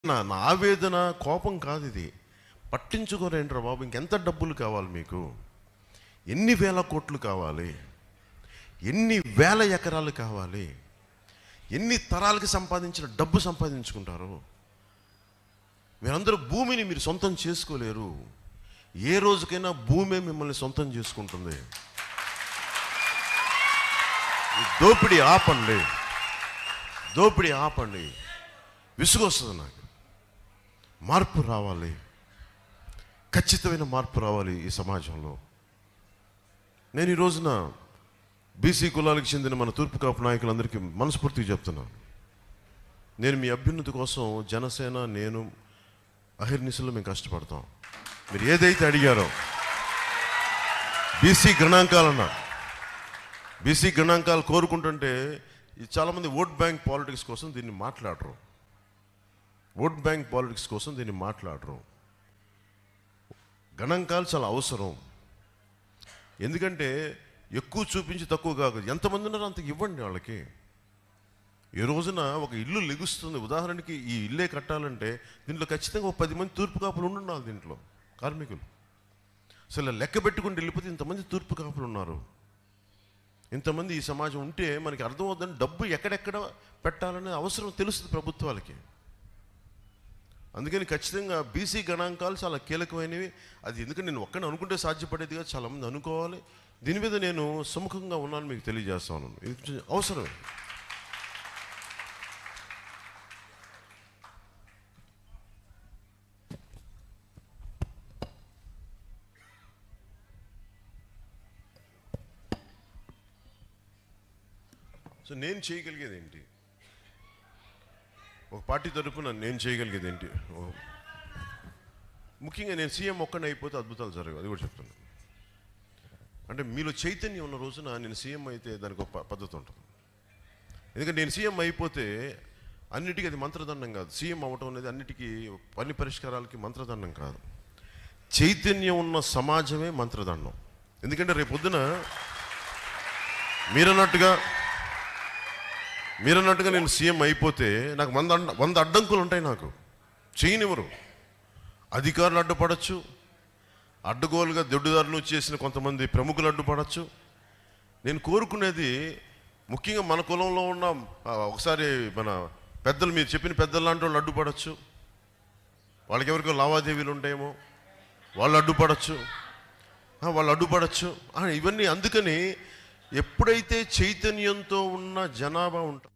నా నా ఆవేదన కోపం కాదు ఇది పట్టించుకోరేంట్రా బాబు ఇంకెంత డబ్బులు కావాలి మీకు ఎన్ని వేల కోట్లు కావాలి ఎన్ని వేల ఎకరాలు కావాలి ఎన్ని తరాలకి సంపాదించిన డబ్బు సంపాదించుకుంటారు మీరందరూ భూమిని మీరు సొంతం చేసుకోలేరు ఏ రోజుకైనా భూమే మిమ్మల్ని సొంతం చేసుకుంటుంది ఈ దోపిడీ ఆపండి దోపిడీ ఆపండి విసుగొస్తుంది నాకు మార్పు రావాలి ఖచ్చితమైన మార్పు రావాలి ఈ సమాజంలో నేను ఈ రోజున బీసీ కులాలకు చెందిన మన తూర్పు కాపు నాయకులందరికీ మనస్ఫూర్తిగా చెప్తున్నాను నేను మీ అభ్యున్నతి కోసం జనసేన నేను అహిర్నిశలు మేము కష్టపడతాం మీరు ఏదైతే అడిగారో బీసీ గణాంకాలన్నా బీసీ గణాంకాలు కోరుకుంటుంటే ఈ చాలామంది ఓట్ బ్యాంక్ పాలిటిక్స్ కోసం దీన్ని మాట్లాడరు ఓట్ బ్యాంక్ పాలిటిక్స్ కోసం దీన్ని మాట్లాడరు గణాంకాలు చాలా అవసరం ఎందుకంటే ఎక్కువ చూపించి తక్కువ కాదు ఎంతమంది ఉన్నారో అంత ఇవ్వండి వాళ్ళకి ఈ రోజున ఒక ఇల్లు లెగుస్తుంది ఉదాహరణకి ఈ ఇల్లే కట్టాలంటే దీంట్లో ఖచ్చితంగా ఒక పది మంది తూర్పు కాపులు ఉండాలి దీంట్లో కార్మికులు అసలు లెక్క పెట్టుకుంటూ వెళ్ళిపోతే ఇంతమంది తూర్పు కాపులు ఉన్నారు ఇంతమంది ఈ సమాజం ఉంటే మనకి అర్థమవుతుందని డబ్బు ఎక్కడెక్కడ పెట్టాలనే అవసరం తెలుస్తుంది ప్రభుత్వాలకి అందుకని ఖచ్చితంగా బీసీ గణాంకాలు చాలా కీలకమైనవి అది ఎందుకంటే నేను ఒక్కడిని అనుకుంటే సాధ్యపడేదిగా చాలామంది అనుకోవాలి దీని మీద నేను సుముఖంగా ఉన్నాను మీకు తెలియజేస్తాను ఇది కొంచెం అవసరమే సో నేను చేయగలిగేది ఏంటి ఒక పార్టీ తరపున నేను చేయగలిగేది ఏంటి ఓ- ముఖ్యంగా నేను సీఎం ఒక్కడిని అయిపోతే అద్భుతాలు జరగవు అది కూడా చెప్తున్నాను అంటే మీలో చైతన్యం ఉన్న రోజున నేను సీఎం అయితే దానికి ఒక ప- పద్ధతి ఉంటుంది ఎందుకంటే నేను సీఎం అయిపోతే అన్నిటికీ అది మంత్రదండం కాదు సీఎం అవ్వటం అనేది అన్నిటికీ పని పరిష్కారాలకి మంత్రదండం కాదు చైతన్యం ఉన్న సమాజమే మంత్రదండం ఎందుకంటే రేపు పొద్దున మీరన్నట్టుగా మీరన్నట్టుగా నేను సీఎం అయిపోతే నాకు వంద అడ్డ- వంద అడ్డంకులు ఉంటాయి నాకు చేయనివ్వరు అధికారులు అడ్డుపడచ్చు అడ్డగోలుగా దొడ్డుదారులు చేసిన కొంతమంది ప్రముఖులు అడ్డుపడచ్చు నేను కోరుకునేది ముఖ్యంగా మన కులంలో ఉన్న ఆ, ఒకసారి మన పెద్దలు మీరు చెప్పిన పెద్దలు లాంటి వాళ్ళు అడ్డుపడచ్చు వాళ్ళకి ఎవరికో లావాదేవీలు ఉంటాయేమో వాళ్ళు అడ్డుపడచ్చు ఆ, వాళ్ళు అడ్డుపడచ్చు ఆ, ఇవన్నీ అందుకని ఎప్పుడైతే చైతన్యంతో ఉన్న జనాభా ఉంటా